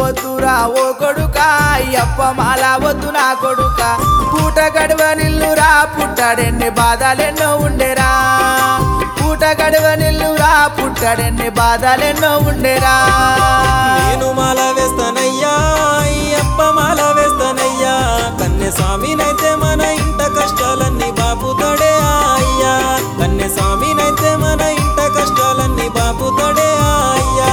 వద్దురా ఓ కొడుక అయ్యప్ప మాల వద్దు నా కొడుక పూట గడవ నిల్లురా పుట్టాడెన్ని బాధలెన్నో ఉండేరా పూట గడవ నిల్లురా పుట్టాడెన్ని బాధలెన్నో ఉండేరా నేను మాల వేస్తానయ్యా అయ్యప్ప మాల వేస్తానయ్యా కన్య స్వామినైతే మన ఇంట కష్టాలన్నీ బాపుతాడే ఆ అయ్యా కన్య స్వామినైతే మన ఇంట కష్టాలన్నీ బాపుతాడే ఆ అయ్యా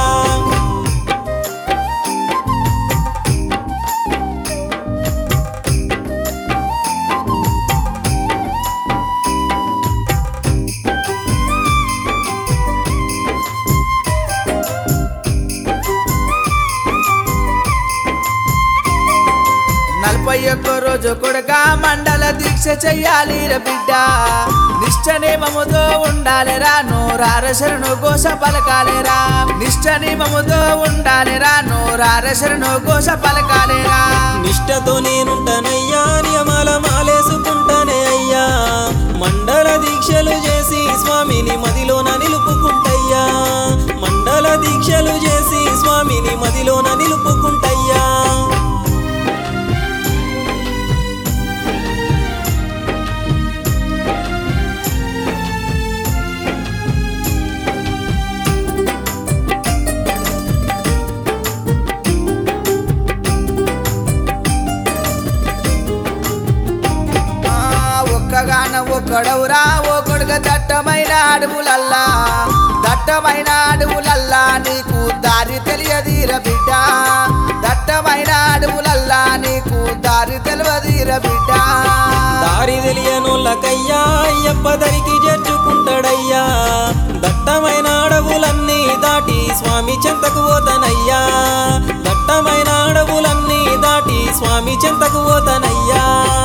నలభై ఒక్క రోజు కొడుక మండల దీక్ష చెయ్యాలి ర బిడ్డ నిష్ట నియమముతో ఉండాలిరా నోరార శరణు కోస పలకాలేరా నిష్ట నియమముతో ఉండాలిరా నోరార శరణు కోస పలకాలేరా నిష్టతో నేనుంటానయ్యా నియమాల మాలేసుకుంటానే అయ్యా మండల దీక్షలు చేసి స్వామిని మదిలోన నిలుపుకుంటయ్యా మండల దీక్షలు చేసి స్వామిని మదిలోన నిలుపుకుంటయ్యా ఆ, ఒక్కగాన ఒక్కడవురా ఓ కొడుక దట్టమైన అడవులల్లా దట్టమైన అడవులల్లా నీకు దారి తెలియదీర బిడ్డ దట్టమైన అడవులల్లా నీకు దారి తెలియదీర బిడ్డ దారి తెలియనోళ్ళకయ్యా అయ్యప్ప దరికి చేర్చుకుంటాడయ్యా దట్టమైన అడవులన్నీ దాటి స్వామి చెంతకు పోతానయ్యా దట్టమైన అడవులన్నీ దాటి స్వామి చెంతకు పోతానయ్యా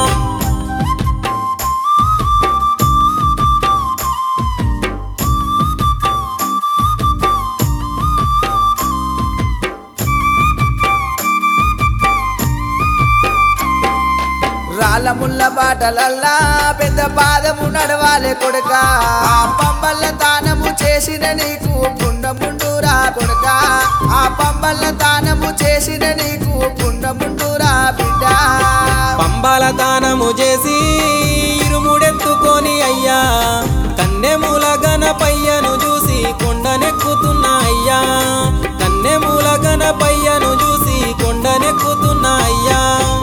రాళ్ళ ముళ్ళ బాటలల్లా పెద్ద పాదము నడవాలే కొడుక ఆ పంబల్ల దానము చేసిన నీకు పుండముండురా కొడుక ఆ పంబల్ల దానము చేసిన నీకు పుండముండురా బిడ్డ పంబాల దానము చేసి ఇరుముడెత్తుకొని అయ్యా కన్నెమూల గణపయ్యను చూసి కొండనెక్కుతున్నా అయ్యా కన్నెమూల గణపయ్యను చూసి కొండనెక్కుతున్నా అయ్యా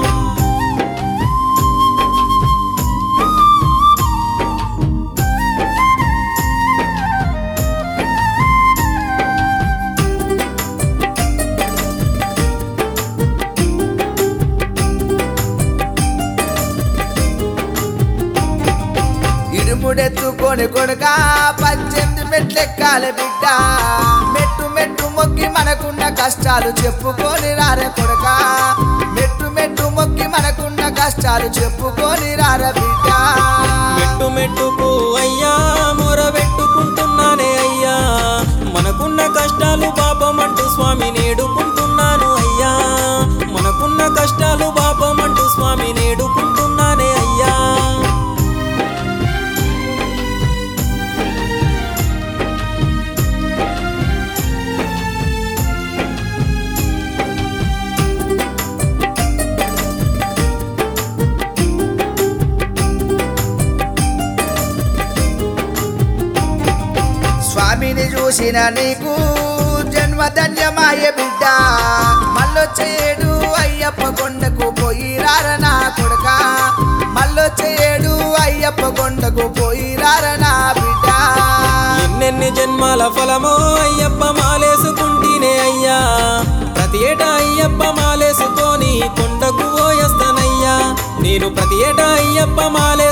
ఇడుముడెత్తుకొని కొడుక పద్దెనిమిది మెట్లెక్కాలి బిడ్డ మెట్టు మెట్టు మొక్కి మనకున్న కష్టాలు చెప్పుకొని రారే కొడుక మెట్టు మెట్టు మొక్కి మనకున్న కష్టాలు చెప్పుకొని రార బిడ్డ మెట్టు మెట్టుకు అయ్యా మొరబెట్టుకుంటున్నానే అయ్యా మనకున్న కష్టాలు పాపమంటూ స్వామి నేడుకుంటున్నాను అయ్యా మనకున్న కష్టాలు పాపమంటూ స్వామి నేడుకుంటున్నానే అయ్యా స్వామిని చూసిన నీకు జన్మధన్యమాయ బిడ్డ మళ్ళొచ్చేడు అయ్యప్ప కొండకు పోయి రారనా కొడుక మళ్ళొచ్చేడు అయ్యప్ప కొండకు పోయి రారనా బిడ్డ ఎన్నెన్ని జన్మాల ఫలమో అయ్యప్ప మాలేసుకుంటేనే అయ్యా ప్రతి ఏటా అయ్యప్ప మాలేసుకొని కొండకు పోయేస్తానయ్యా నేను ప్రతి ఏటా అయ్యప్ప మాలే